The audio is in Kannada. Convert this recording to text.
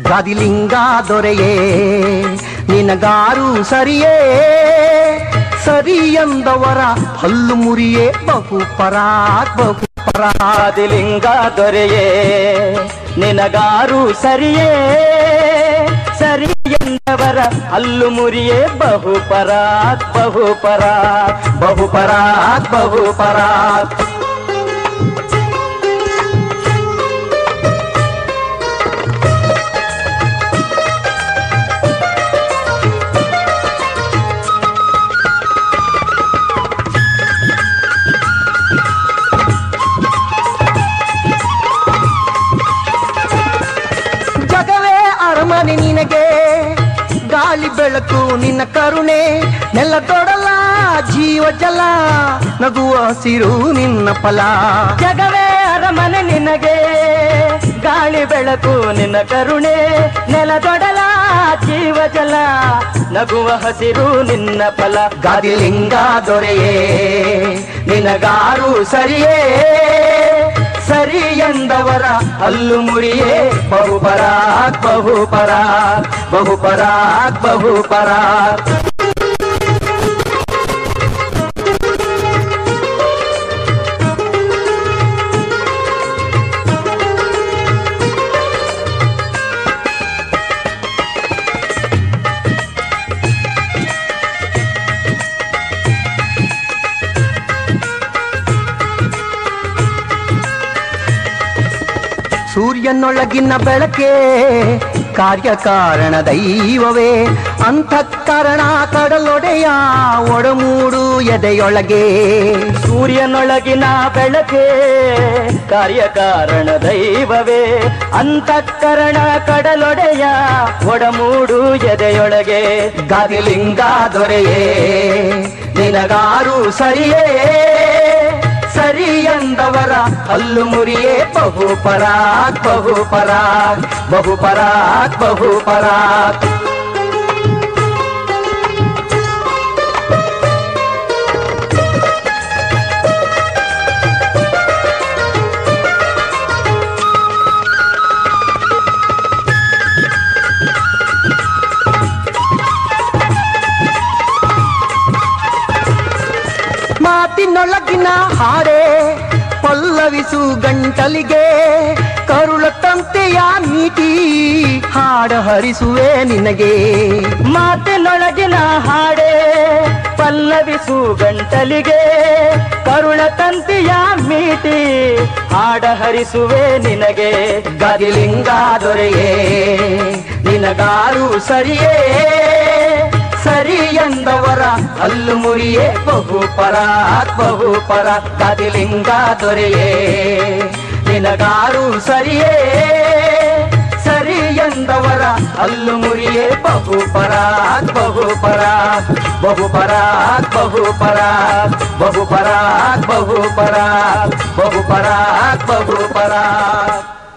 ಗದಿಲಿಂಗ ದೊರೆಯೇ ನಿನಗಾರು ಸರಿಯೇ ಸರಿ ಎಂದವರ ಹಲ್ಲು ಮುರಿಯೇ ಬಹು ಪರಾಕ್ ಬಹು ಪರಾಕ್ ಆದಿಲಿಂಗ ದೊರೆಯೇ ನಿನಗಾರು ಸರಿಯೇ ಸರಿ ಎಂದವರ ಹಲ್ಲು ಮುರಿಯೇ ಬಹು ಪರಾಕ್ ಬಹು ಪರಾಕ್ ಬಹು ಪರಾಕ್ ಬಹು ಪರಾಕ್ ಜಗವೇ ಅರಮನೆ ನಿನಗೆ ಗಾಳಿ ಬೆಳಕು ನಿನ್ನ ಕರುಣೆ ನೆಲ ತೊಡಲ ಜೀವ ಜಲ ನಗುವ ಹಸಿರು ನಿನ್ನ ಫಲ ಜಗವೇ ಅರಮನೆ ನಿನಗೆ ಗಾಳಿ ಬೆಳಕು ನಿನ್ನ ಕರುಣೆ ನೆಲದೊಡಲ ಜೀವ ಜಲ ನಗುವ ಹಸಿರು ನಿನ್ನ ಫಲ ಗದಿಲಿಂಗ ದೊರೆಯೇ ನಿನಗಾರು ಸರಿಯೇ ಸರಿ ಎಂದವರ ಹಲ್ಲು ಮುರಿಯೇ ಬಹು ಪರಾಕ್ ಬಹು ಪರಾಕ್ ಬಹು ಪರಾಕ್ ಬಹು ಪರಾಕ್ ಸೂರ್ಯನೊಳಗಿನ ಬೆಳಕೆ ಕಾರ್ಯಕಾರಣ ದೈವವೇ ಅಂತಃಕರಣ ಕಡಲೊಡೆಯ ಒಡಮೂಡು ಎದೆಯೊಳಗೆ ಸೂರ್ಯನೊಳಗಿನ ಬೆಳಕೆ ಕಾರ್ಯಕಾರಣ ದೈವವೇ ಅಂತಃಕರಣ ಕಡಲೊಡೆಯ ಒಡಮೂಡು ಎದೆಯೊಳಗೆ ಗದಿಲಿಂಗ ದೊರೆಯೇ ನಿನಗಾರು ಸರಿಯೇ ಸರಿ ಎಂದವರ ಹಲ್ಲು ಮುರಿಯೇ ಬಹು ಪರಾಕ್ ಬಹು ಪರಾಕ್ ಬಹು ಪರಾಕ್ ಬಹು ಪರಾಕ್ ಮಾತಿನೊಳಗಿನ ಹಾಡೆ ಪಲ್ಲವಿಸು ಗಂಟಲಿಗೆ ಕರುಳ ತಂತೆಯ ಮೀಟಿ ಹಾಡ ಹರಿಸುವೆ ನಿನಗೆ ಮಾತಿನೊಳಗಿನ ಹಾಡೆ ಪಲ್ಲವಿಸು ಗಂಟಲಿಗೆ ಕರುಳ ತಂತಿಯ ಮೀಟಿ ಹಾಡ ಹರಿಸುವೆ ನಿನಗೆ ಗದಿಲಿಂಗ ದೊರೆಯೇ ನಿನಗಾರು ಸರಿಯೇ ಸರಿ ಎಂದವರ ಹಲ್ಲು ಮುರಿಯೇ ಬಹು ಪರಾಕ್ ಬಹು ಪರ ಗದಿಲಿಂಗ ದೊರೆಯೇ ನಿನಗಾರು ಸರಿಯೇ ಸರಿ ಎಂದವರ ಹಲ್ಲು ಮುರಿಯೇ ಬಹು ಪರಾಕ್ ಬಹು ಪರಾಕ್ ಬಹು ಪರಾಕ್ ಬಹು ಪರಾಕ್ ಬಹು ಪರಾಕ್ ಬಹು ಪರಾಕ್ ಬಹು ಪರಾಕ್ ಬಹು ಪರಾಕ್